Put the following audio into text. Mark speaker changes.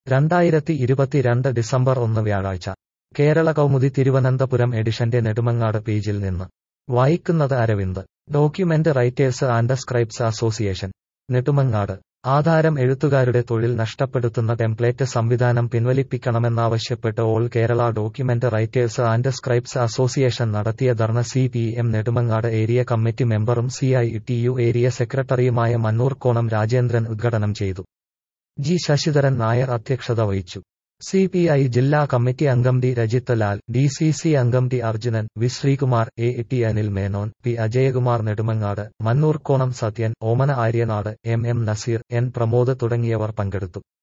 Speaker 1: രണ്ടായിരത്തി ഇരുപത്തിരണ്ട് ഡിസംബർ ഒന്ന് വ്യാഴാഴ്ച കേരള കൗമുദി തിരുവനന്തപുരം എഡിഷന്റെ നെടുമങ്ങാട് പേജിൽ നിന്ന് വായിക്കുന്നത് Aravind document writers and scribes association Nedumangad ആധാരം എഴുത്തുകാരുടെ തൊഴിൽ നഷ്ടപ്പെടുത്തുന്ന ടെംപ്ലേറ്റ് സംവിധാനം പിൻവലിപ്പിക്കണമെന്നാവശ്യപ്പെട്ട് all Kerala document writers and scribes association നടത്തിയ dharna C P M Nedumangad area committee മെമ്പറും C I T U area സെക്രട്ടറിയുമായ മന്നൂർക്കോണം രാജേന്ദ്രൻ ഉദ്ഘാടനം ചെയ്തു ജി ശശിധരൻ നായർ അധ്യക്ഷത വഹിച്ചു സി പി ഐ ജില്ലാ കമ്മിറ്റി അംഗം D Rajith Lal D C C അംഗം D Arjunan V Sreekumar A T Anil Menon P Ajayakumar Nedumangad Mannoorkonam Sathyan Omana Aryanad M M Naseer N Pramod തുടങ്ങിയവർ പങ്കെടുത്തു